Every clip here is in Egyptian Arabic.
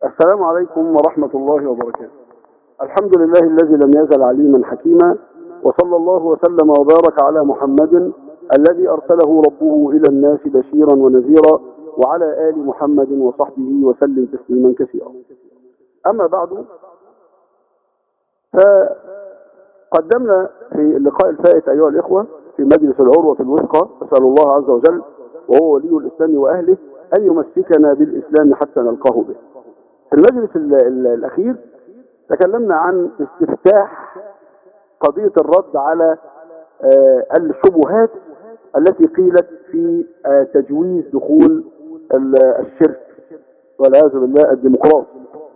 السلام عليكم ورحمة الله وبركاته الحمد لله الذي لم يزل عليما حكيما وصلى الله وسلم وبارك على محمد الذي أرسله ربه إلى الناس بشيرا ونذيرا وعلى آل محمد وصحبه وسلم تسليما كثيرا أما بعد فقدمنا في اللقاء الفائت أيها الإخوة في مجلس العروة الوثقى أسأل الله عز وجل وهو ولي الإسلام وأهله أن يمسكنا بالإسلام حتى نلقاه به في المجلس ال- ال- الأخير تكلمنا عن استفتاح قضية الرد على آه، الشبهات التي قيلت في آه، تجويز دخول ال- الشرك والعياذ بالله الديمقراطي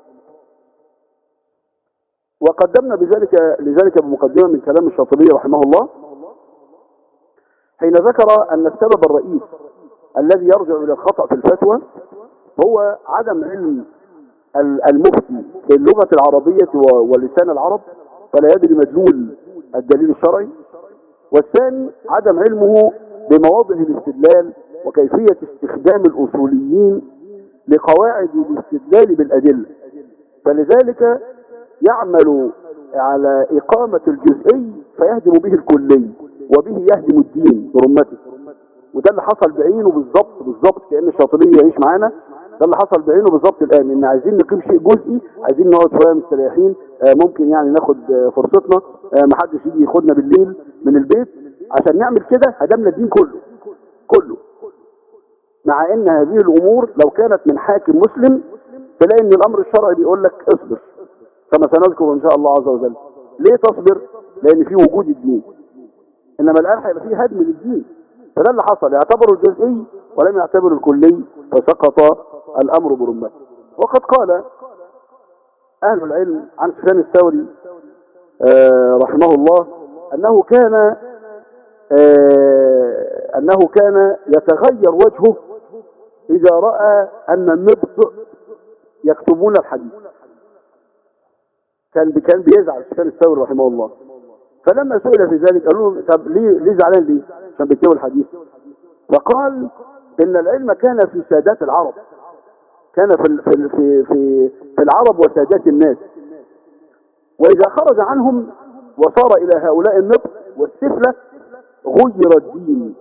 وقدمنا بذلك لذلك بمقدمة من كلام الشاطبي رحمه الله حين ذكر أن السبب الرئيس الذي يرجع إلى الخطأ في الفتوى هو عدم علم ال- المفتي باللغة العربية و- ولسان العرب فلا يدري مدلول الدليل الشرعي والثاني عدم علمه بمواضع الاستدلال وكيفية استخدام الأصوليين لقواعد الاستدلال بالأدلة فلذلك يعمل على إقامة الجزئي فيهدم به الكلي وبه يهدم الدين برمته وده اللي حصل بعينه بالظبط بالظبط كأن الشاطبي يعيش معانا ده اللي حصل بعينه بالظبط الآن إن عايزين نقيم شيء جزئي عايزين نقعد شوية مستريحين آه، ممكن يعني ناخد آه، فرصتنا آه، محدش يجي ياخدنا بالليل من البيت عشان نعمل كده هدمنا الدين كله كله مع ان هذه الامور لو كانت من حاكم مسلم تلاقي ان الامر الشرعي بيقول لك اصبر كما سنذكر ان شاء الله عز وجل ليه تصبر لان في وجود الدين انما الان هيبقى فيه هدم للدين فده اللي حصل يعتبروا الجزئي ولم يعتبروا الكلي فسقط الامر برمته وقد قال اهل العلم عن سفيان الثوري آه، رحمه الله انه كان آه، انه كان يتغير وجهه اذا راى ان النبط يكتبون الحديث كان كان بيزعل سفيان الثوري رحمه الله فلما سئل في ذلك قالوا له طب ليه ليه زعلان ليه عشان بيكتبوا الحديث فقال ان العلم كان في سادات العرب كان في ال- في ال- في في, في العرب وسادات الناس واذا خرج عنهم وصار الى هؤلاء النطق والسفله غير الدين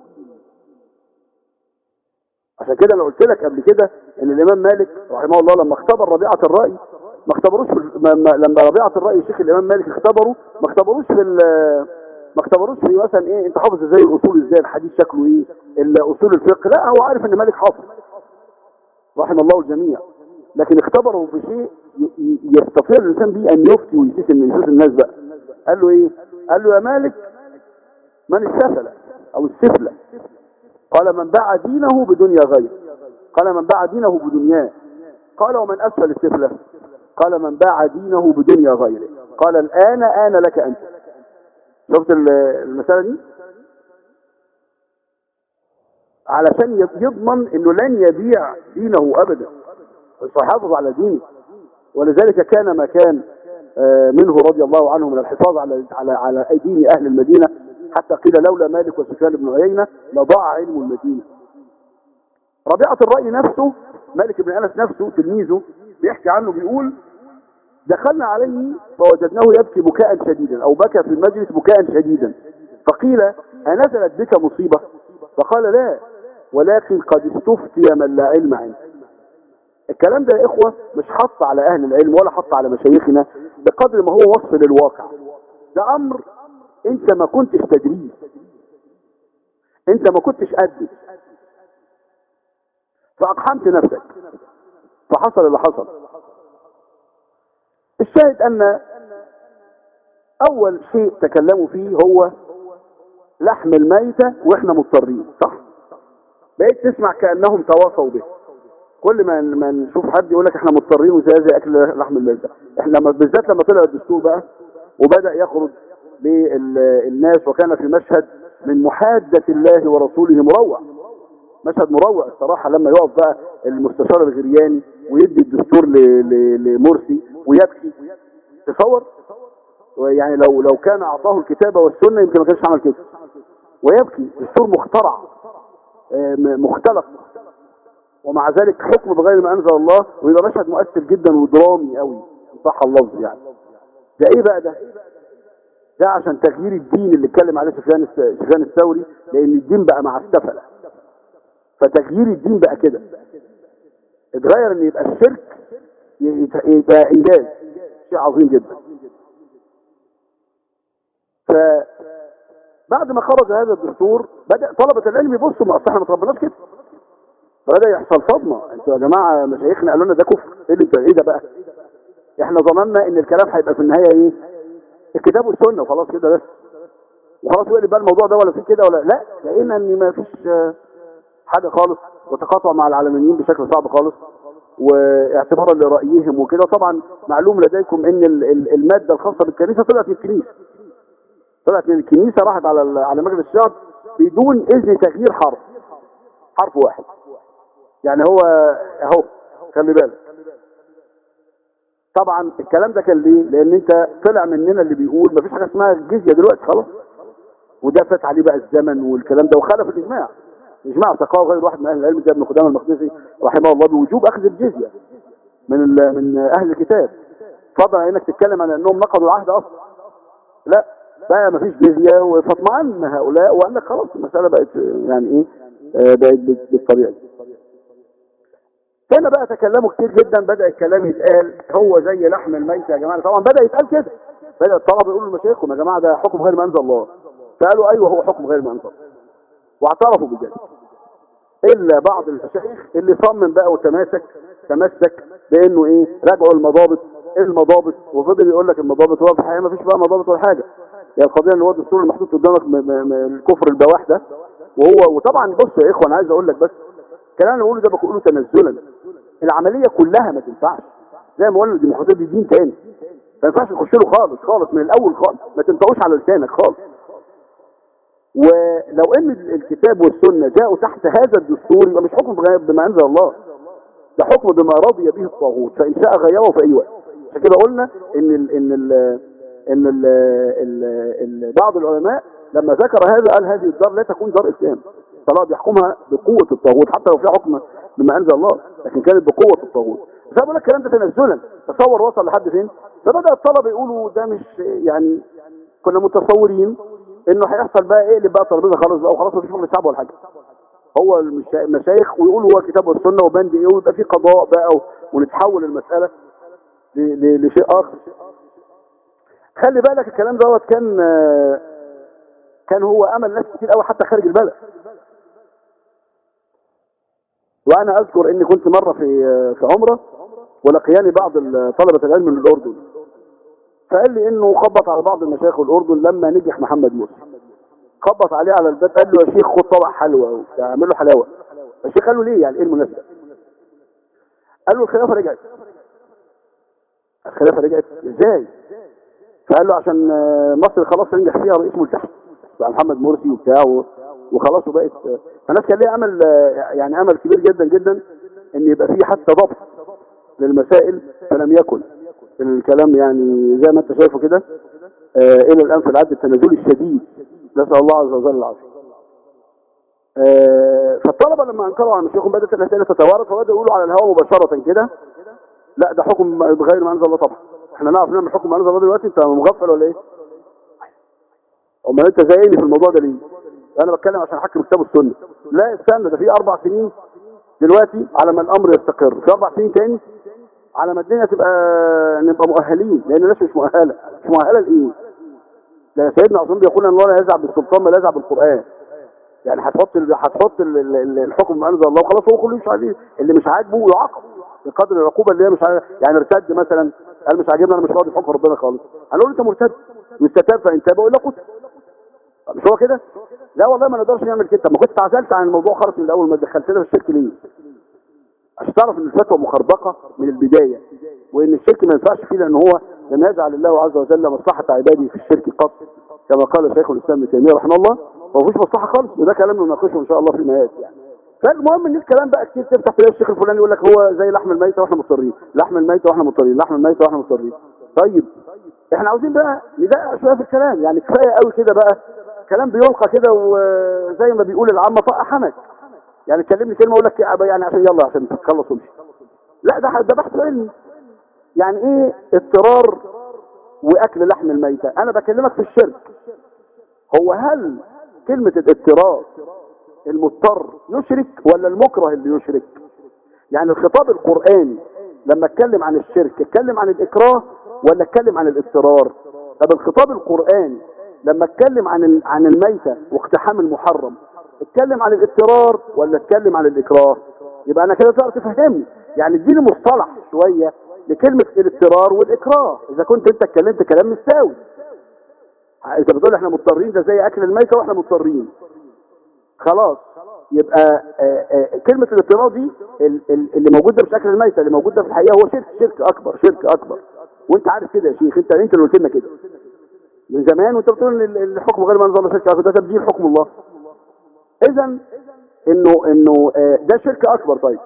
عشان كده انا قلت لك قبل كده ان الامام مالك رحمه الله لما اختبر ربيعه الراي ما اختبروش في ال- ما- ما- لما ربيعه الراي شيخ الامام مالك اختبره ما اختبروش في ال- ما اختبروش في مثلا ايه انت حافظ ازاي الاصول ازاي الحديث شكله ايه ال- اصول الفقه لا هو عارف ان مالك حافظ رحم الله الجميع لكن اختبروا في شيء ي- ي- يستطيع الانسان به ان يفتي ويسيس من يسوس الناس بقى قال له ايه قال له يا مالك من السفله او السفله قال من باع دينه بدنيا غير قال من باع دينه بدنياه قال ومن اسفل السفله قال من باع دينه بدنيا غيره قال الان ان لك انت شفت ال- المساله دي علشان يض- يضمن انه لن يبيع دينه ابدا فيحافظ على دينه ولذلك كان ما كان آه، منه رضي الله عنه من الحفاظ على على على دين اهل المدينه حتى قيل لولا مالك وسفيان بن عيينه لضاع علم المدينه. ربيعه الراي نفسه مالك بن انس نفسه تلميذه بيحكي عنه بيقول دخلنا عليه فوجدناه يبكي بكاء شديدا او بكى في المجلس بكاء شديدا فقيل انزلت بك مصيبه فقال لا ولكن قد استفتي من لا علم عنده الكلام ده يا اخوه مش حط على اهل العلم ولا حط على مشايخنا بقدر ما هو وصف للواقع ده امر انت ما كنتش تدريه انت ما كنتش قده فاقحمت نفسك فحصل اللي حصل الشاهد ان اول شيء تكلموا فيه هو لحم الميتة واحنا مضطرين صح بقيت تسمع كأنهم تواصوا به كل ما ما نشوف حد يقول لك احنا مضطرين وزي زي اكل لحم الميتة احنا لما بالذات لما طلع الدستور بقى وبدأ يخرج للناس وكان في مشهد من محادة الله ورسوله مروع مشهد مروع الصراحة لما يقف بقى المستشار الغرياني ويدي الدستور ل- ل- لمرسي ويبكي تصور يعني لو لو كان اعطاه الكتابة والسنة يمكن ما كانش عمل كده ويبكي دستور مخترع آه، م- مختلق ومع ذلك حكم بغير ما انزل الله ويبقى مشهد مؤثر جدا ودرامي قوي صح اللفظ يعني ده ايه بقى ده ده عشان تغيير الدين اللي اتكلم عليه سفيان الس- سفيان الثوري لان الدين بقى مع السفله فتغيير الدين بقى كده اتغير ان يبقى الشرك يت- يبقى انجاز شيء عظيم جدا فبعد ما خرج هذا الدستور بدأ طلبة العلم يبصوا ما اصل احنا ما تربناش كده فبدأ يحصل صدمة انتوا يا جماعة مشايخنا قالوا لنا ده كفر ايه اللي انتوا ايه ده بقى احنا ظننا ان الكلام هيبقى في النهاية ايه الكتاب والسنة وخلاص كده بس وخلاص وقلب بقى الموضوع ده ولا في كده ولا لا لقينا ان ما فيش آه، حاجة خالص وتقاطع مع العلمانيين بشكل صعب خالص واعتبارا لرأيهم وكده طبعا معلوم لديكم ان ال- ال- المادة الخاصة بالكنيسة طلعت من الكنيسة طلعت من الكنيسة راحت على ال- على مجلس الشعب بدون اذن تغيير حرف حرف واحد يعني هو اهو خلي بالك طبعا الكلام ده كان ليه لان انت طلع مننا اللي بيقول مفيش حاجه اسمها الجزيه دلوقتي خلاص وده فات عليه بقى الزمن والكلام ده وخالف الاجماع اجماع سقاه غير واحد من اهل العلم زي ابن قدامه المقدسي رحمه الله بوجوب اخذ الجزيه من ال- من اهل الكتاب فضلا عن انك تتكلم عن انهم نقضوا العهد اصلا لا بقى مفيش جزيه فاطمئن هؤلاء وقال لك خلاص المساله بقت يعني ايه آه، بقت بال- بالطريقه دي هنا بقى تكلموا كتير جدا بدأ الكلام يتقال هو زي لحم الميت يا جماعة طبعا بدأ يتقال كده بدأ الطلبة يقولوا لمشايخهم يا جماعة ده حكم غير ما أنزل الله فقالوا أيوه هو حكم غير ما أنزل الله واعترفوا بذلك إلا بعض المشايخ اللي صمم بقى وتماسك تمسك بأنه إيه راجعوا المضابط إيه المضابط وفضل يقول لك المضابط هو في الحقيقة ما فيش بقى مضابط ولا حاجة يعني القضية اللي هو الدستور المحطوط قدامك م- م- م- الكفر البواح ده وهو وطبعا بص يا إخوة أنا عايز أقول لك بس الكلام اللي بقوله ده بقوله تنزلا العملية كلها ما تنفعش زي ما قلنا الديمقراطية دي دين تاني ما ينفعش تخش له خالص خالص من الاول خالص ما تنطقوش على لسانك خالص ولو ان الكتاب والسنة جاءوا تحت هذا الدستور يبقى مش حكم بغ- بما انزل الله ده حكم بما رضي به الطاغوت فان شاء غيره في اي وقت عشان كده قلنا ان ال ان ال ان ال ال ال بعض العلماء لما ذكر هذا قال هذه الدار لا تكون دار اسلام صلاة بيحكمها بقوة الطاغوت حتى لو في حكم بما انزل الله لكن كانت بقوة الطاغوت فبقول لك الكلام ده تنزلا تصور وصل لحد فين فبدأ الطلبة يقولوا ده مش يعني كنا متصورين انه هيحصل بقى ايه اللي بقى ترابيزه خلاص بقى وخلاص مفيش شغل شعب ولا حاجه هو المشا- المشايخ ويقولوا هو الكتاب والسنه وبند ايه ويبقى في قضاء بقى و- ونتحول المساله ل- ل- لشيء اخر خلي بالك الكلام دوت كان آه، كان هو امل ناس كتير قوي حتى خارج البلد وانا اذكر اني كنت مره في آه، في عمره ولقياني بعض ال- طلبه العلم من الاردن فقال لي انه خبط على بعض المشايخ الاردن لما نجح محمد موسى خبط عليه على الباب قال له يا شيخ خد طبق حلوى وبتاع اعمل له حلاوه الشيخ قال له ليه يعني ايه المناسبه قال له الخلافه رجعت الخلافه رجعت ازاي فقال له عشان آه، مصر خلاص ينجح فيها رئيس ملتحي بقى محمد مرسي وبتاع و- وخلاص وبقت آه، فالناس كان ليها امل آه، يعني امل كبير جدا جدا ان يبقى في حتى ضبط للمسائل فلم يكن الكلام يعني زي ما انت شايفه كده آه، الى الان في العد التنازلي الشديد نسال الله عز وجل العافيه آه، فالطلبه لما انكروا على مشايخهم بدات الاسئله تتوارد فبداوا يقولوا على الهواء مباشره كده لا ده حكم بغير ما انزل الله طبعا احنا نعرف نعمل حكم ما انزل الله دلوقتي انت مغفل ولا ايه امال انت زيني في الموضوع ده ليه انا بتكلم عشان احكم كتاب السنه لا استنى ده في اربع سنين دلوقتي على ما الامر يستقر في اربع سنين تاني على ما الدنيا تبقى نبقى مؤهلين لان الناس مش مؤهله مش مؤهله لايه ده سيدنا عثمان بيقول ان الله لا يزع بالسلطان ما لا يزع بالقران يعني هتحط ال- هتحط ال- ال- ال- الحكم ما انزل الله وخلاص هو كله يمشي عليه اللي مش عاجبه يعاقب بقدر العقوبه اللي هي مش عاجبه يعني ارتد مثلا قال مش عاجبني انا مش راضي بحكم ربنا خالص هنقول انت مرتد واستتاب فان تاب ولا قتل مش هو كده لا والله ما نقدرش نعمل كده طب ما كنت اتعزلت عن الموضوع خالص من الاول ما دخلتنا في الشرك ليه عشان تعرف ان الفتوى مخربقه من البدايه وان الشرك ما ينفعش فيه لان هو لم يجعل الله عز وجل مصلحه عباده في الشرك قط كما قال شيخ الاسلام ابن تيميه رحمه الله ما فيش مصلحه خالص وده كلام نناقشه ان شاء الله فيما ياتي يعني فالمهم ان الكلام بقى كتير تفتح تلاقي الشيخ الفلاني يقول لك هو زي لحم الميته واحنا مضطرين لحم الميته واحنا مضطرين لحم الميته واحنا مضطرين طيب احنا عاوزين بقى ندقق شويه في الكلام يعني كفايه قوي كده بقى كلام بيلقى كده وزي ما بيقول العامه طق حنك يعني تكلمني كلمه اقول لك يعني عشان يلا عشان تخلص وامشي لا ده ده بحث علمي يعني ايه اضطرار واكل لحم الميتة انا بكلمك في الشرك هو هل كلمة الاضطرار المضطر يشرك ولا المكره اللي يشرك يعني الخطاب القرآني لما اتكلم عن الشرك اتكلم عن الاكراه ولا اتكلم عن الاضطرار طب الخطاب القرآني لما اتكلم عن عن الميتة واقتحام المحرم اتكلم عن الاضطرار ولا اتكلم عن الاكراه يبقى انا كده تقدر تفهمني يعني اديني مصطلح شوية لكلمة الاضطرار والاكراه اذا كنت انت اتكلمت كلام مستوي انت بتقول احنا مضطرين ده زي اكل الميتة واحنا مضطرين خلاص يبقى آآ آآ كلمة الاضطرار دي اللي موجودة مش اكل الميتة اللي موجودة في الحقيقة هو شرك شرك اكبر شرك اكبر وانت عارف كده يا شيخ انت انت اللي قلت لنا كده من زمان وانت بتقول ان الحكم غير ما انزل الله شرك اكبر ده تبديل حكم الله اذا انه انه ده شرك اكبر طيب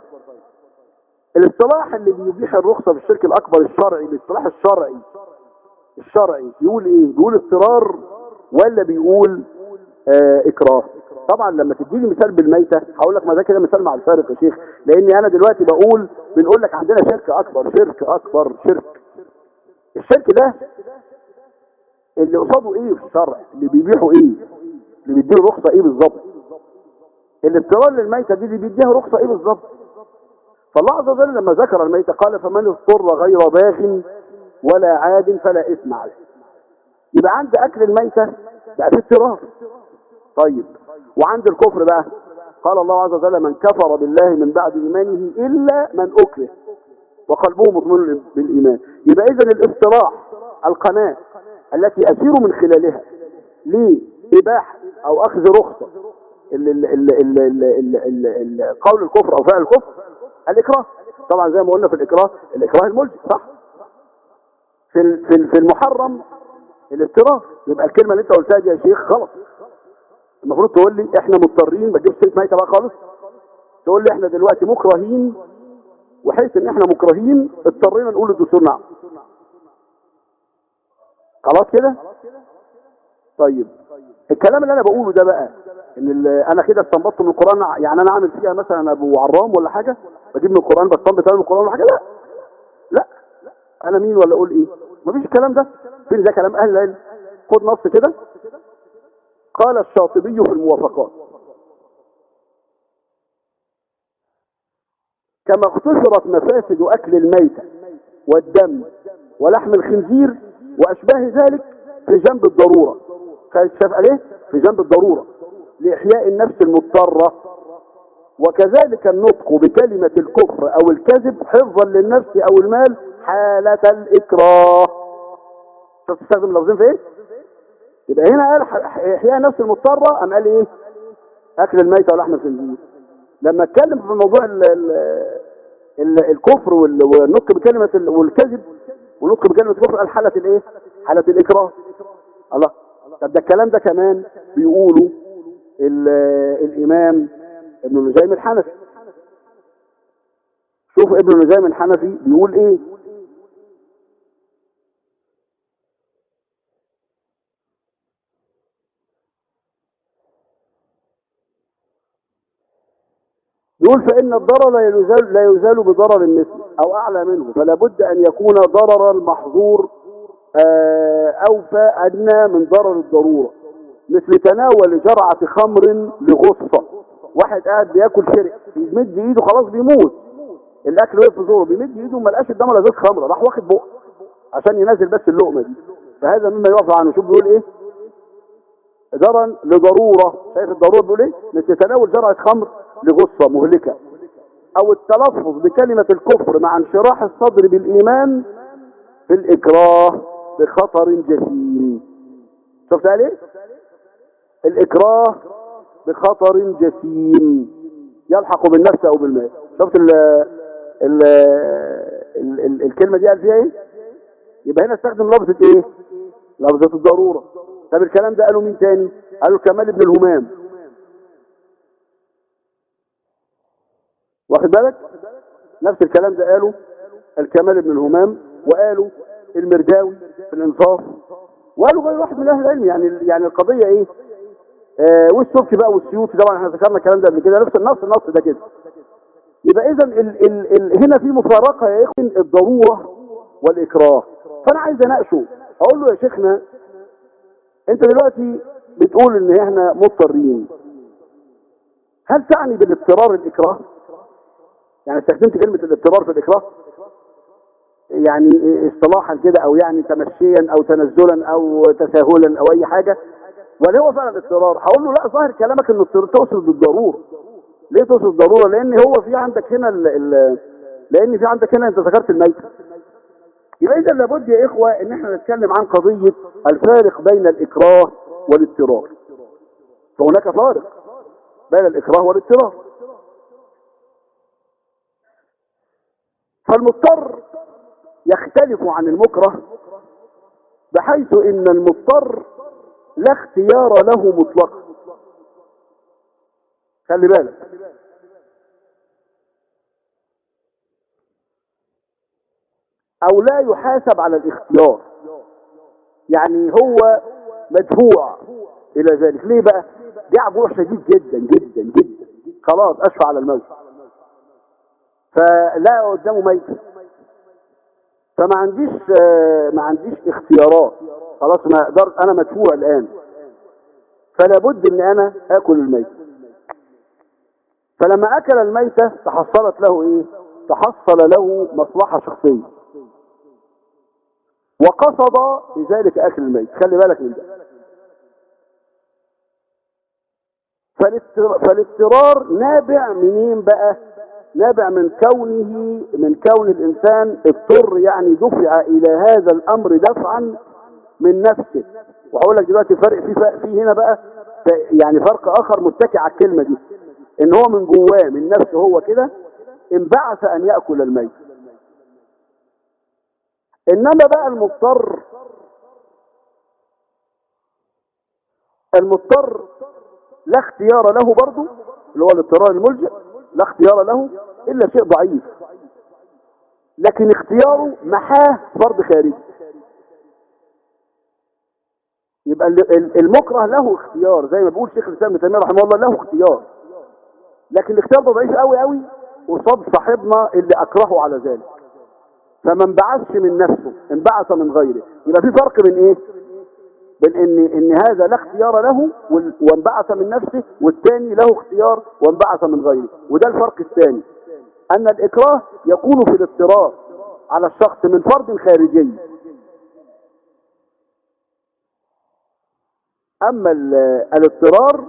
الاصطلاح اللي بيبيح الرخصة في الشرك الاكبر الشرعي الاصطلاح الشرعي الشرعي يقول ايه بيقول اضطرار ولا بيقول اه اكراه طبعا لما تديني مثال بالميتة هقول لك ما ده كده مثال مع الفارق يا شيخ لاني انا دلوقتي بقول بنقول لك عندنا شرك اكبر شرك اكبر شرك الشرك ده اللي قصاده ايه في الشرع اللي بيبيحه ايه اللي بيديله رخصة ايه بالظبط الاضطرار للميتة دي اللي بيديها رخصة ايه بالظبط فالله عز وجل لما ذكر الميتة قال فمن اضطر غير باغ ولا عاد فلا اثم عليه يبقى عند اكل الميتة بقى في اضطرار طيب وعند الكفر بقى قال الله عز وجل من كفر بالله من بعد ايمانه الا من اكره وقلبه مطمئن بالايمان يبقى اذا الاصطلاح القناة التي اسير من خلالها لاباحه او اخذ رخصة ال ال ال ال ال ال ال ال قول الكفر او فعل الكفر الاكراه طبعا زي ما قلنا في الاكراه الاكراه الملزم صح في في في المحرم الاضطرار يبقى الكلمه اللي انت قلتها دي يا شيخ غلط المفروض تقول لي احنا مضطرين ما تجيبش سيره ميته بقى خالص تقول لي احنا دلوقتي مكرهين وحيث ان احنا مكرهين اضطرينا نقول للدستور نعم خلاص كده طيب الكلام اللي انا بقوله ده بقى ان انا كده استنبطت من القران يعني انا عامل فيها مثلا ابو عرام ولا حاجه بجيب من القران بستنبط من القران ولا حاجه لا لا انا مين ولا اقول ايه مفيش الكلام ده فين ده كلام اهل العلم خد نص كده قال الشاطبي في الموافقات كما اختصرت مفاسد اكل الميتة والدم ولحم الخنزير واشباه ذلك في جنب الضرورة شاف عليه في جنب الضرورة لإحياء النفس المضطرة وكذلك النطق بكلمة الكفر أو الكذب حفظا للنفس أو المال حالة الإكراه شوف تستخدم اللفظين في إيه؟ يبقى هنا قال إحياء النفس المضطرة أم قال إيه؟ أكل الميتة ولحم الخنزير لما اتكلم في موضوع ال ال ال الكفر والنطق بكلمة والكذب والنطق بكلمة الكفر قال حالة الإيه؟ حالة الإكراه الله طب ده الكلام ده كمان بيقولوا الامام ابن نجيم الحنفي شوف ابن نجيم الحنفي بيقول ايه يقول فإن الضرر لا يزال, لا يزال بضرر مثله أو أعلى منه فلا بد أن يكون ضرر المحظور أوفى أدنى من ضرر الضرورة مثل تناول جرعة خمر لغصة واحد قاعد بياكل شرق بيمد ايده خلاص بيموت الاكل وقف في زوره بيمد ايده ما لقاش قدامه ازاز خمره راح واخد بقه عشان ينزل بس اللقمه دي فهذا مما يوافق عنه شوف بيقول ايه ضررا لضروره شايف الضروره بيقول ايه مثل تناول جرعة خمر لغصة مهلكة او التلفظ بكلمة الكفر مع انشراح الصدر بالايمان في الاكراه بخطر جسيم شفت عليه الإكراه بخطر جسيم يلحق بالنفس أو بالمال شفت ال ال ال ال الكلمة دي قال فيها ايه يبقى هنا استخدم لفظة ايه لفظة الضرورة طب الكلام ده قالوا مين تاني قالوا كمال ابن الهمام واخد بالك نفس الكلام ده قالوا الكمال ابن الهمام وقالوا المرداوي في الانصاف وقالوا غير واحد من اهل العلم يعني يعني القضية ايه آه والسبكي بقى والسيوطي طبعا احنا ذكرنا الكلام ده قبل كده نفس النص النص ده كده يبقى اذا ال ال ال هنا في مفارقه يا اخوان الضروره والاكراه فانا عايز اناقشه اقول له يا شيخنا انت دلوقتي بتقول ان احنا مضطرين هل تعني بالاضطرار الاكراه يعني استخدمت كلمه الاضطرار في الاكراه يعني اصطلاحا كده او يعني تمشيا او تنزلا او تساهلا او اي حاجه ولا هو فعلا اضطرار هقول له لا ظاهر كلامك انه تقصد الضروره ليه تقصد الضروره لان هو في عندك هنا ال ال لان في عندك هنا انت ذكرت الميت يبقى اذا لابد يا اخوه ان احنا نتكلم عن قضيه الفارق بين الاكراه والاضطرار فهناك فارق بين الاكراه والاضطرار فالمضطر يختلف عن المكره بحيث ان المضطر لا اختيار له مطلقا خلي بالك او لا يحاسب على الاختيار يعني هو مدفوع الى ذلك ليه بقى جاع جوع شديد جدا جدا جدا خلاص اشفى على الموت فلا قدامه ميت فما عنديش ما عنديش اختيارات خلاص ما اقدرش انا مدفوع الان فلا بد ان انا اكل الميت فلما اكل الميتة تحصلت له ايه تحصل له مصلحة شخصية وقصد بذلك اكل الميت خلي بالك من ده فالاضطرار نابع منين بقى نابع من كونه من كون الانسان اضطر يعني دفع الى هذا الامر دفعا من نفسه وهقول لك دلوقتي الفرق في فرق في هنا بقى يعني فرق اخر متكي على الكلمه دي ان هو من جواه من نفسه هو كده انبعث ان ياكل الميت انما بقى المضطر المضطر لا اختيار له برضه اللي هو الاضطرار الملجئ لا اختيار له الا شيء ضعيف لكن اختياره محاه فرض خارجي يبقى المكره له اختيار زي ما بيقول شيخ الاسلام ابن تيميه رحمه الله له اختيار لكن الاختيار ده ضعيف قوي قوي قصاد صاحبنا اللي اكرهه على ذلك فما انبعثش من نفسه انبعث من غيره يبقى في فرق بين ايه بين ان ان هذا لا اختيار له وانبعث من نفسه والثاني له اختيار وانبعث من غيره وده الفرق الثاني ان الاكراه يكون في الاضطرار على الشخص من فرض خارجي اما الاضطرار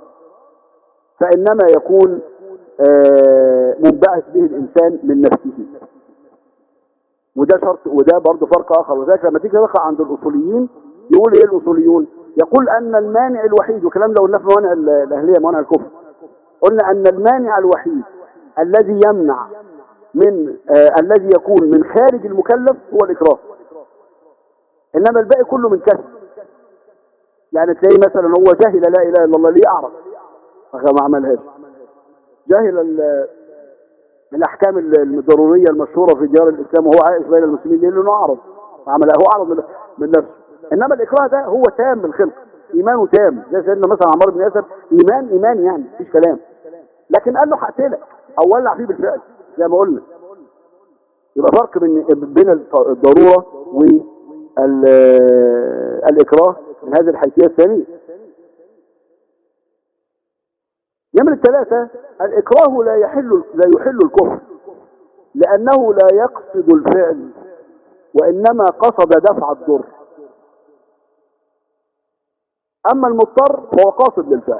فانما يكون منبعث به الانسان من نفسه وده شرط وده برضه فرق اخر وذلك لما تيجي تقرا عند الاصوليين يقول ايه الاصوليون يقول ان المانع الوحيد وكلام ده قلناه في موانع الاهليه موانع الكفر قلنا ان المانع الوحيد الذي يمنع من آه الذي يكون من خارج المكلف هو الاكراه انما الباقي كله من كسب يعني تلاقيه مثلا هو جهل لا اله الا الله ليه اعرف ما عملهاش جهل الاحكام الضروريه المشهوره في ديار الاسلام وهو عايش بين المسلمين ليه لانه اعرض عمل هو اعرض من, من نفسه انما الاكراه ده هو تام الخلق ايمانه تام زي سيدنا مثلا عمار بن ياسر ايمان ايمان يعني مفيش كلام لكن قال له هقتلك او ولع فيه بالفعل زي ما قلنا يبقى فرق بين بين الضروره والاكراه من هذه الحيثيه الثانيه نمرة ثلاثة الإكراه لا يحل لا يحل الكفر لأنه لا يقصد الفعل وإنما قصد دفع الضر أما المضطر فهو قاصد للفعل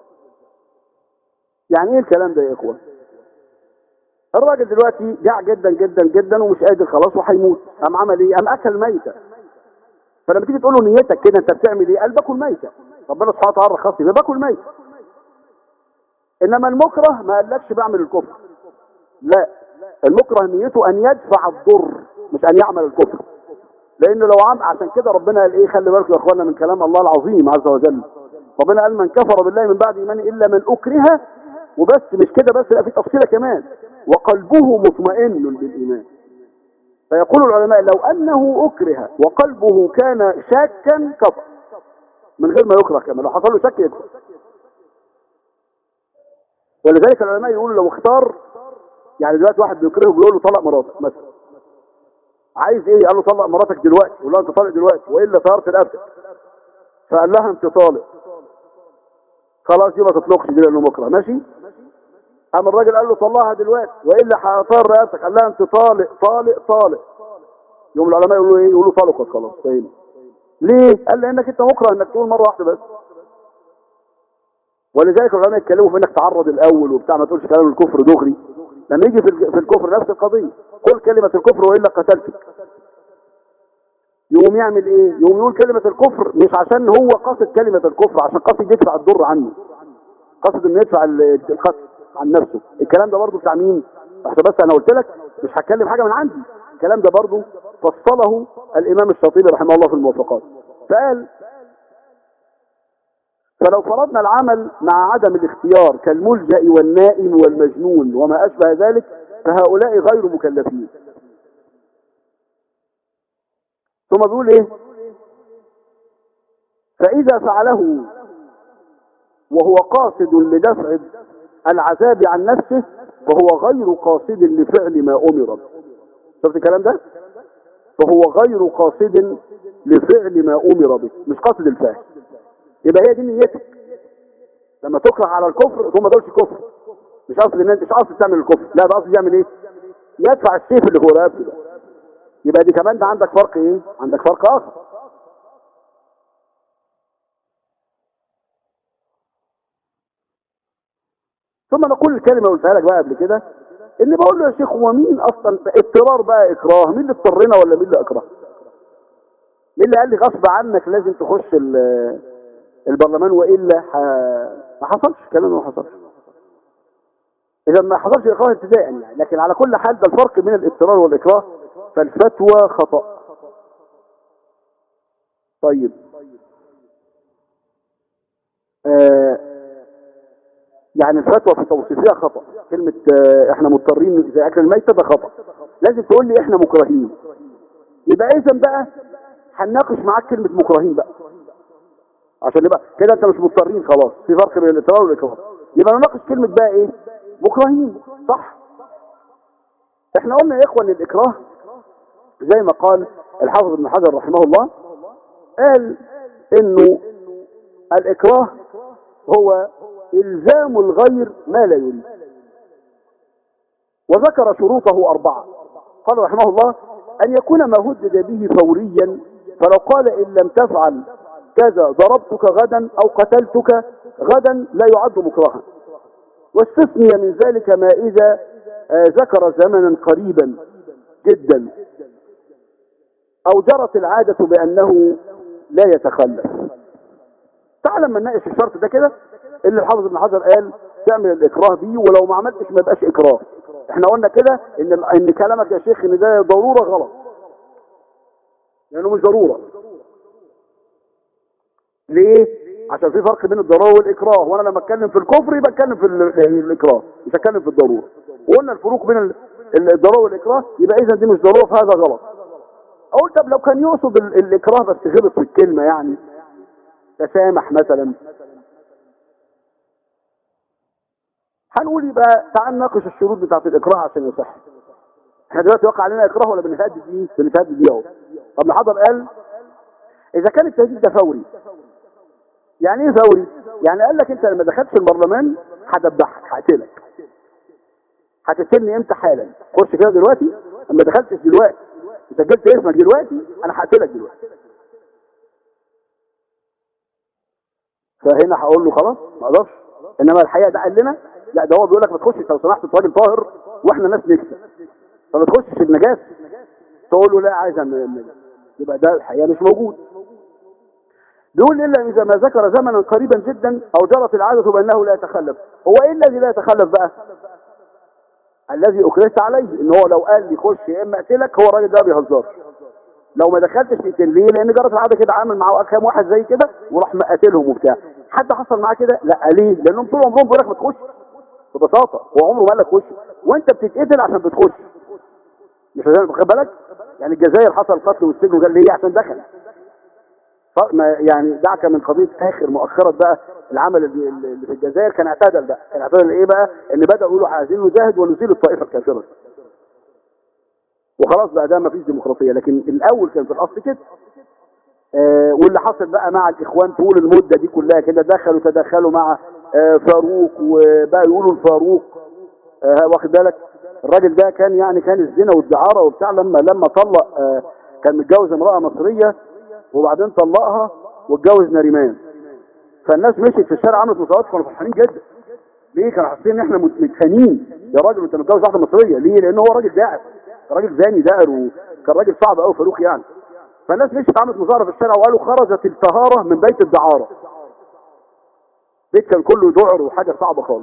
يعني إيه الكلام ده يا إخوة الراجل دلوقتي جاع جدا جدا جدا ومش قادر خلاص وهيموت قام عمل ايه قام اكل ميته فلما تيجي تقول له نيتك كده انت بتعمل ايه قال باكل ميته ربنا سبحانه وتعالى رخص لي باكل ميته انما المكره ما قالكش بعمل الكفر لا المكره نيته ان يدفع الضر مش ان يعمل الكفر لان لو عم عشان كده ربنا قال ايه خلي بالكم يا اخوانا من كلام الله العظيم عز وجل ربنا قال من كفر بالله من بعد ايمانه الا من اكره وبس مش كده بس لا في تفصيله كمان وقلبه مطمئن بالايمان فيقول العلماء لو انه اكره وقلبه كان شاكا كفر من غير ما يكره كمان لو حصل له شك يكفر ولذلك العلماء يقولوا لو اختار يعني دلوقتي واحد بيكرهه بيقول له طلق مراتك مثلا عايز ايه قال له طلق مراتك دلوقتي يقول له انت طالق دلوقتي والا طهرت رقبتك فقال لها انت طالق خلاص دي ما تطلقش دي لانه مكره ماشي قام الراجل قال له طلقها دلوقتي والا هطهر رقبتك قال لها انت طالق طالق طالق يوم العلماء يقولوا ايه يقولوا طلقت خلاص فاهم ليه قال لانك انت مكره انك تقول مره واحده بس ولذلك العلماء يتكلموا في انك تعرض الاول وبتاع ما تقولش كلام الكفر دغري لما يجي في الج- في الكفر نفس القضيه قل كلمه الكفر والا قتلتك يقوم يعمل ايه يقوم يقول كلمه الكفر مش عشان هو قاصد كلمه الكفر عشان قاصد يدفع الضر عنه قاصد انه يدفع ال- القتل عن نفسه الكلام ده برضه بتاع مين احنا بس انا قلت لك مش هتكلم حاجه من عندي الكلام ده برضه فصله الامام الشاطبي رحمه الله في الموافقات فقال فلو فرضنا العمل مع عدم الاختيار كالملجأ والنائم والمجنون وما أشبه ذلك فهؤلاء غير مكلفين ثم بيقول ايه فإذا فعله وهو قاصد لدفع العذاب عن نفسه فهو غير قاصد لفعل ما أمر به. شفت الكلام ده فهو غير قاصد لفعل ما أمر به مش قاصد الفعل يبقى هي دي نيتك لما تكره على الكفر ثم ما تقولش كفر مش قصد ان انت مش قصد تعمل الكفر لا ده قصد يعمل ايه يدفع السيف اللي هو رقبته ده يبقى دي كمان ده عندك فرق ايه عندك فرق اخر ثم نقول الكلمه اللي قلتها لك بقى قبل كده اللي بقول له يا شيخ هو مين اصلا اضطرار بقى اكراه مين اللي اضطرنا ولا مين اللي اكره مين اللي قال لي غصب عنك لازم تخش ال- البرلمان والا ح... ما حصلش الكلام ده ما حصلش اذا ما حصلش اكراه ابتداء يعني لكن على كل حال ده الفرق بين الاضطرار والاكراه فالفتوى خطا طيب آه يعني الفتوى في توصيفها خطا كلمه آه احنا مضطرين اذا اكل الميته ده خطا لازم تقول لي احنا مكرهين يبقى اذا بقى هنناقش معاك كلمه مكرهين بقى عشان يبقى كده انت مش مضطرين خلاص في فرق بين الاضطرار والاكراه يبقى نناقش كلمه بقى ايه مكرهين صح احنا قلنا يا اخوان الاكراه زي ما قال الحافظ ابن حجر رحمه الله قال انه الاكراه هو الزام الغير ما لا يريد وذكر شروطه اربعه قال رحمه الله ان يكون ما هدد به فوريا فلو قال ان لم تفعل كذا ضربتك غدا او قتلتك غدا لا يعد مكرها واستثني من ذلك ما اذا آه، ذكر زمنا قريبا جدا او جرت العادة بانه لا يتخلف تعال لما نناقش الشرط ده كده اللي الحافظ ابن حجر قال تعمل الاكراه بيه ولو ما عملتش ما يبقاش اكراه احنا قلنا كده ان ان كلامك يا شيخ ان ده ضروره غلط لانه مش ضروره ليه عشان في فرق بين الضروره والاكراه وانا لما اتكلم في الكفر يبقى اتكلم في ال- الاكراه مش هتكلم في الضروره وقلنا الفروق بين ال- ال- الضروره والاكراه يبقى اذا دي مش ضروره فهذا غلط اقول طب لو كان يقصد ال- الاكراه بس غلط في الكلمه يعني تسامح مثلا هنقول يبقى تعال نناقش الشروط بتاعت الاكراه عشان يصح احنا دلوقتي وقع علينا اكراه ولا بنهدد بيه بنتهدد بيه اهو طب الحضر قال اذا كان التهديد ده فوري يعني ايه فوري يعني قال لك انت لما دخلتش البرلمان هدبحك هقتلك هتقتلني امتى حالا خش كده دلوقتي اما دخلتش دلوقتي سجلت اسمك دلوقتي انا هقتلك دلوقتي فهنا هقول له خلاص ما اقدرش انما الحقيقه ده قال لنا لا ده هو بيقول لك ما تخشش لو سمحت انت راجل طاهر واحنا ناس نكسب فما تخشش النجاس تقول له لا عايز أعمل النجاس يبقى ده الحقيقه مش موجود بيقول الا اذا ما ذكر زمنا قريبا جدا او جرت العاده بانه لا يتخلف هو ايه الذي لا يتخلف بقى الذي اكرهت عليه ان هو لو قال لي خش يا اما اقتلك هو الراجل ده ما بيهزرش لو ما دخلتش تقتل ليه لان جرت العاده كده عامل معاه كام واحد زي كده وراح مقاتلهم وبتاع حد حصل معاه كده لا ليه لانهم طول عمرهم بيقول لك ما تخش ببساطه هو عمره ما قال لك خش وانت بتتقتل عشان بتخش مش عشان واخد بالك يعني الجزائر حصل قتل والسجن وقال ليه عشان دخل ف- ما يعني دعك من قضيه اخر مؤخره بقى العمل اللي اللي في الجزائر كان اعتدل بقى كان اعتدل ايه بقى ان بداوا يقولوا عايزين نجاهد ونزيل الطائفه الكافره وخلاص بقى ده ما فيش ديمقراطيه لكن الاول كان في الاصل كده آه واللي حصل بقى مع الاخوان طول المده دي كلها كده دخلوا تدخلوا مع آه فاروق وبقى يقولوا الفاروق آه واخد بالك الراجل ده كان يعني كان الزنا والدعاره وبتاع لما لما طلق آه كان متجوز امراه مصريه وبعدين طلقها واتجوز ناريمان فالناس مشيت في الشارع عملت مظاهرات كانوا فرحانين جدا ليه كانوا حاسين ان احنا مت- متهانين يا راجل انت متجوز واحده مصريه ليه لان هو راجل داعر راجل زاني داعر وكان راجل صعب قوي فاروق يعني فالناس مشيت عملت مظاهره في الشارع وقالوا خرجت الطهاره من بيت الدعاره بيت كان كله ذعر وحاجه صعبه خالص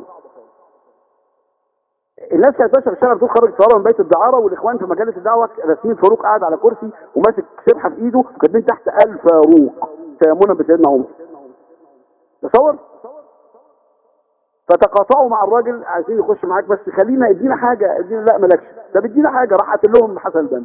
الناس كانت ماشيه في الشارع بتقول خرج الطهاره من بيت الدعاره والاخوان في مجله الدعوه راسمين فاروق قاعد على كرسي وماسك سبحه في ايده وكاتبين تحت الفاروق تيمنا بسيدنا عمر تصور فتقاطعوا مع الراجل عايزين يخش معاك بس خلينا ادينا حاجه ادينا لا مالكش طب ادينا حاجه راح قتل لهم حسن البنا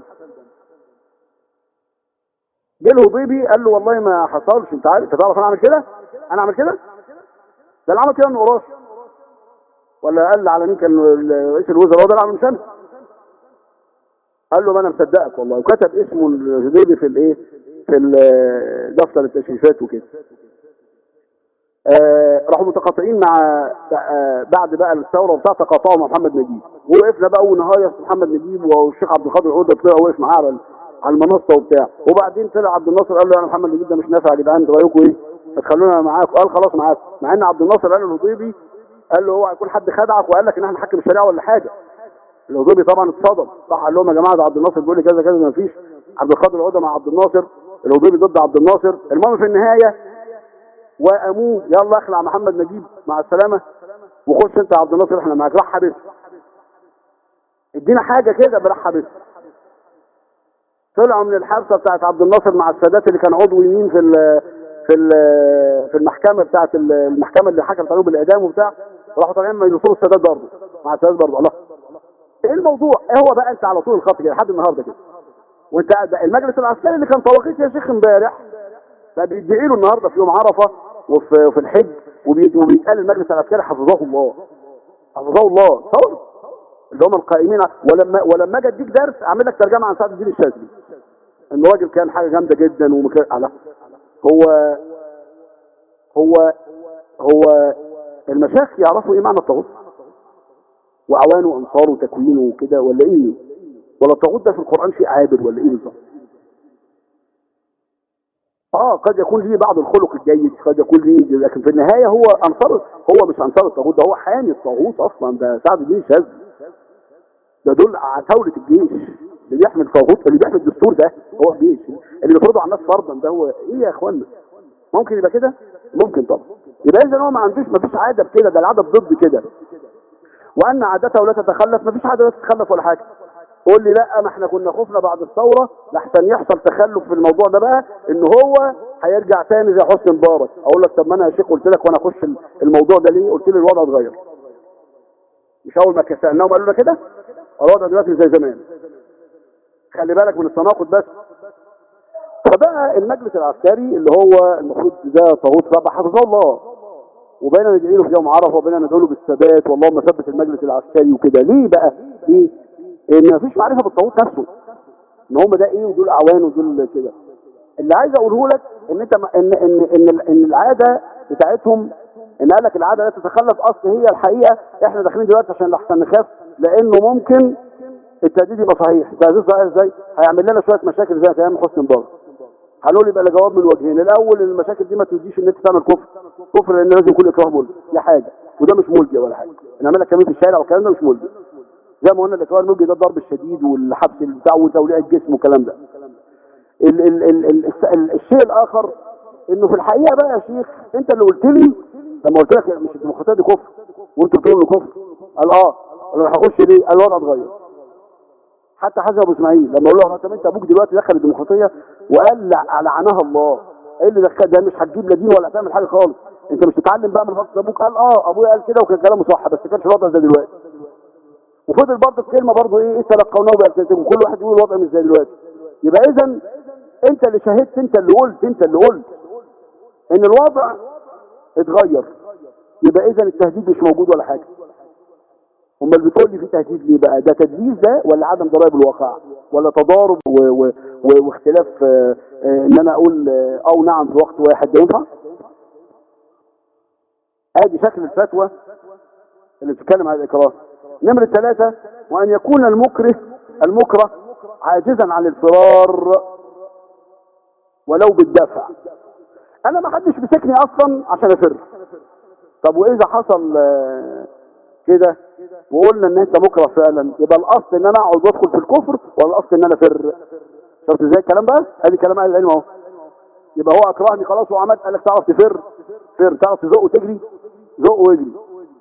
جه الهضيبي قال له والله ما حصلش انت عارف انت تعرف انا اعمل كده انا اعمل كده ده اللي عمل كده النقراش ولا قال على مين كان ال- رئيس الوزراء هو ده اللي عمل مش انا قال له ما انا مصدقك والله وكتب اسمه الهضيبي في الايه في ال- دفتر التشريفات وكده آه، راحوا متقاطعين مع آه، بعد بقى الثوره وبتاع تقاطعوا مع محمد نجيب ووقفنا بقى ونهاية محمد نجيب والشيخ عبد القادر عوده طلع وقف معاه على على المنصه وبتاع وبعدين طلع عبد الناصر قال له انا محمد نجيب ده مش نافع يا جدعان انتوا رايكم ايه؟ هتخلونا معاكم قال خلاص معاكم مع ان عبد الناصر قال للهضيبي قال له اوعى يكون حد خدعك وقال لك ان احنا نحكم الشريعه ولا حاجه الهضيبي طبعا اتصدم صح قال لهم يا جماعه ده عبد الناصر بيقول لي كذا كذا ما فيش عبد القادر عوده مع عبد الناصر الهضيبي ضد عبد الناصر المهم في النهايه واموه يلا اخلع محمد نجيب مع السلامه وخش انت يا عبد الناصر احنا معاك راح حبس ادينا حاجه كده براح حبس طلعوا من الحبسه بتاعت عبد الناصر مع السادات اللي كان عضو يمين في ال في ال في المحكمه بتاعت ال- المحكمه اللي حكمت عليهم بالاعدام وبتاع راحوا طالعين ما ينصروا السادات برضه مع السادات برضه الله ايه الموضوع ايه هو بقى انت على طول الخط كده لحد النهارده كده وانت قاعد بقى المجلس العسكري اللي كان طواقيت يا شيخ امبارح بقى بيدعي له النهارده في يوم عرفه وفي وفي الحج وبي- وبيتقال المجلس العسكري حفظه الله حفظه الله تصور اللي هم القائمين ع- ولما ولما اجي اديك درس اعمل لك ترجمه عن سعد الدين الشاذلي ان راجل كان حاجه جامده جدا ومكان على هو هو هو المشايخ يعرفوا ايه معنى الطاغوت واعوانه وانصاره وتكوينه وكده ولا ايه ولا الطاغوت ده في القران شيء عابر ولا ايه بالظبط اه قد يكون ليه بعض الخلق الجيد قد يكون ليه لكن في النهايه هو انصار هو مش انصار الطاغوت ده هو حامي الطاغوت اصلا ده سعد الدين الشاذلي ده دول عتاولة الجيش اللي بيحمي الطاغوت اللي بيحمي الدستور ده هو الجيش اللي بيفرضوا على الناس فرضا ده هو ايه يا اخوانا ممكن يبقى كده ممكن طبعا يبقى اذا هو ما عندوش ما فيش عاده بكده ده العاده ضد كده وان عادته لا تتخلف ما فيش عاده لا تتخلف ولا حاجه قول لي لا ما احنا كنا خفنا بعد الثوره لحسن يحصل تخلف في الموضوع ده بقى ان هو هيرجع تاني زي حسني مبارك اقول لك طب ما انا يا شيخ قلت لك وانا اخش الموضوع ده ليه قلت لي الوضع اتغير مش اول ما سالناهم قالوا لنا كده الوضع دلوقتي زي زمان خلي بالك من التناقض بس فبقى المجلس العسكري اللي هو المفروض ده طاغوت ربع حفظه الله وبقينا ندعي له في يوم عرفه وبقينا ندعي له بالثبات واللهم ثبت المجلس العسكري وكده ليه بقى؟ ليه؟ ان مفيش معرفه بالطاغوت نفسه ان هم ده ايه ودول اعوان ودول كده اللي عايز اقوله لك ان انت ما- ان ان ان ان العاده بتاعتهم ان قال لك العاده لا تتخلف اصل هي الحقيقه احنا داخلين دلوقتي عشان لحسن نخاف لانه ممكن التهديد يبقى صحيح التهديد صحيح ازاي هيعمل لنا شويه مشاكل زي كلام حسني مبارك هنقول يبقى الجواب من وجهين الاول المشاكل دي ما توديش ان انت تعمل كفر كفر لان لازم يكون اكراه ملجا دي حاجه وده مش ملجا ولا حاجه نعمل لك كلام في الشارع والكلام ده مش ملجا زي ما قلنا الاكراه الملجا ده الضرب الشديد والحبس بتاع وتوليع الجسم والكلام ده ال ال ال ال الس- ال الشيء الاخر انه في الحقيقه بقى يا شيخ انت اللي قلت لي لما قلت لك مش الديمقراطيه دي كفر وانت بتقول انه كفر قال اه قال انا هخش ليه؟ قال الوضع اتغير حتى حسن ابو اسماعيل لما اقول له طب انت ابوك دلوقتي دخل الديمقراطيه وقال لع- لعنها الله ايه اللي دخل ده مش هتجيب لا دين ولا هتعمل حاجه خالص انت مش تتعلم بقى من غلطه ابوك قال اه ابويا قال كده وكان كلامه صح بس كانش الوضع زي دلوقتي وفضل برضه الكلمه برضه ايه ايه تلقونه بألسنتكم كل واحد يقول الوضع مش زي دلوقتي يبقى اذا انت اللي شهدت انت اللي قلت انت اللي قلت ان الوضع اتغير يبقى اذا التهديد مش موجود ولا حاجة امال بتقول لي في تهديد ليه بقى ده تدليس ده ولا عدم ضرائب الواقع ولا تضارب و و و واختلاف آه، آه، ان انا اقول آه، او نعم في وقت واحد ده ينفع ادي شكل الفتوى اللي بتتكلم عن الاكراه نمرة ثلاثة وان يكون المكره المكره عاجزا عن الفرار ولو بالدفع انا ما حدش مسكني اصلا عشان افر طب واذا حصل آه، كده وقلنا ان انت مكره فعلا يبقى الاصل ان انا اقعد وادخل في الكفر ولا الاصل ان انا افر شفت ازاي الكلام بقى ادي كلام اهل العلم اهو يبقى هو اكرهني خلاص وعملت قال لك تعرف تفر فر تعرف تزق وتجري زق واجري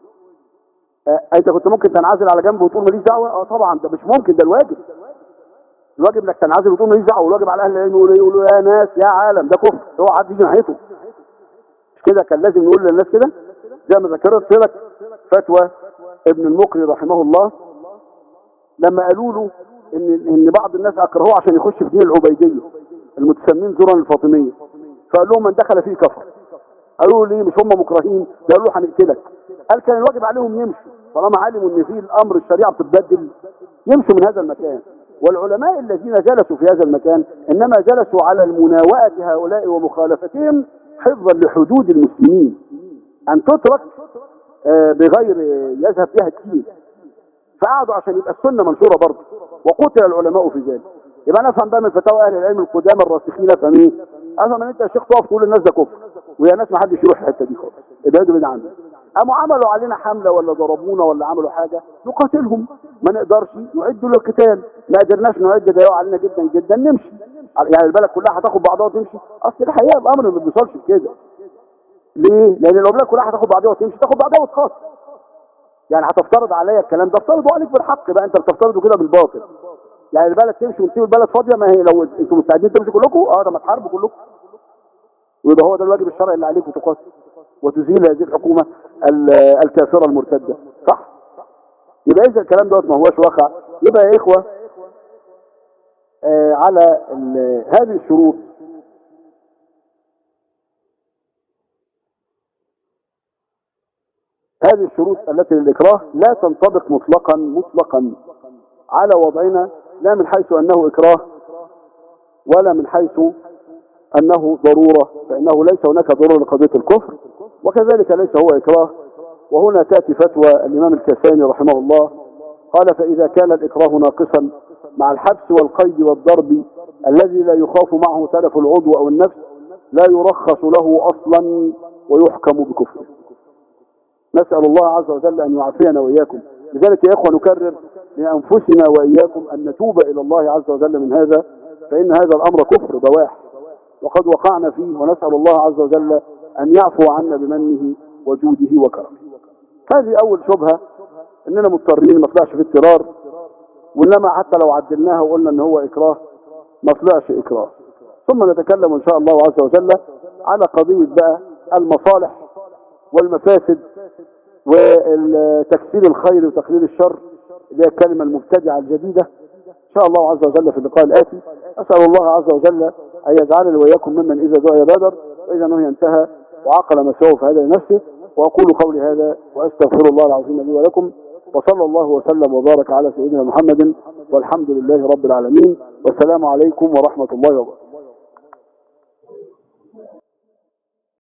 آه انت كنت ممكن تنعزل على جنب وتقول ماليش دعوه اه طبعا ده مش ممكن ده الواجب الواجب انك تنعزل وتقول ماليش دعوه والواجب على اهل العلم يقولوا يقولوا يا ناس يا عالم ده كفر اوعى حد يجي ناحيته مش كده كان لازم نقول للناس كده زي ما ذكرت لك فتوى ابن المقري رحمه الله لما قالوا له ان ان بعض الناس اكرهوه عشان يخش في دين العبيديه المتسمين زورا الفاطميه فقال لهم من دخل فيه كفر قالوا له ليه مش هم مكرهين ده قالوا له هنقتلك قال كان الواجب عليهم يمشوا طالما علموا ان في الامر الشريعه بتتبدل يمشوا من هذا المكان والعلماء الذين جلسوا في هذا المكان انما جلسوا على المناوئه هؤلاء ومخالفتهم حفظا لحدود المسلمين ان تترك آه، بغير يذهب فيها كتير فقعدوا عشان يبقى السنه منشوره برضه وقتل العلماء في ذلك يبقى انا افهم بقى من فتاوى اهل العلم القدامى الراسخين افهم ايه؟ افهم ان انت يا شيخ تقف تقول للناس ده كفر ويا ناس ما حدش يروح الحته دي خالص ابعدوا بعيد عني قاموا عملوا علينا حمله ولا ضربونا ولا عملوا حاجه نقاتلهم ما نقدرش نعد للقتال ما قدرناش نعد ده يقع علينا جدا جدا نمشي يعني البلد كلها هتاخد بعضها وتمشي اصل الحقيقه الامر ما بيوصلش كده ليه؟ لان لو البلاد كلها هتاخد بعضها وتمشي تاخد بعضها وتخاصم يعني هتفترض عليا الكلام ده افترضه عليك بالحق بقى انت بتفترضه كده بالباطل يعني البلد تمشي وتسيب البلد فاضيه ما هي لو انتوا مستعدين تمشوا كلكم اه ده ما تحاربوا كلكم ويبقى هو ده الواجب الشرعي اللي عليك وتقاتل وتزيل هذه الحكومه ال- الكافره المرتده صح يبقى اذا الكلام دوت ما هوش واقع يبقى يا اخوه آه على ال- هذه الشروط هذه الشروط التي للإكراه لا تنطبق مطلقا مطلقا على وضعنا لا من حيث أنه إكراه ولا من حيث أنه ضرورة فإنه ليس هناك ضرورة لقضية الكفر وكذلك ليس هو إكراه وهنا تأتي فتوى الإمام الكساني رحمه الله قال فإذا كان الإكراه ناقصا مع الحبس والقيد والضرب الذي لا يخاف معه تلف العضو أو النفس لا يرخص له أصلا ويحكم بكفره نسأل الله عز وجل أن يعافينا وإياكم لذلك يا إخوة نكرر لأنفسنا وإياكم أن نتوب إلى الله عز وجل من هذا فإن هذا الأمر كفر بواح وقد وقعنا فيه ونسأل الله عز وجل أن يعفو عنا بمنه وجوده وكرمه هذه أول شبهة إننا مضطرين ما طلعش في اضطرار وإنما حتى لو عدلناها وقلنا إن هو إكراه ما طلعش إكراه ثم نتكلم إن شاء الله عز وجل على قضية بقى المصالح والمفاسد وتكسير الخير وتقليل الشر اللي هي الكلمة المبتدعة الجديدة إن شاء الله عز وجل في اللقاء الآتي أسأل الله عز وجل أن يجعلني وإياكم ممن إذا دعي بادر وإذا نهي انتهى وعقل ما سوى فهذا لنفسه وأقول قولي هذا وأستغفر الله العظيم لي ولكم وصلى الله وسلم وبارك على سيدنا محمد والحمد لله رب العالمين والسلام عليكم ورحمة الله وبركاته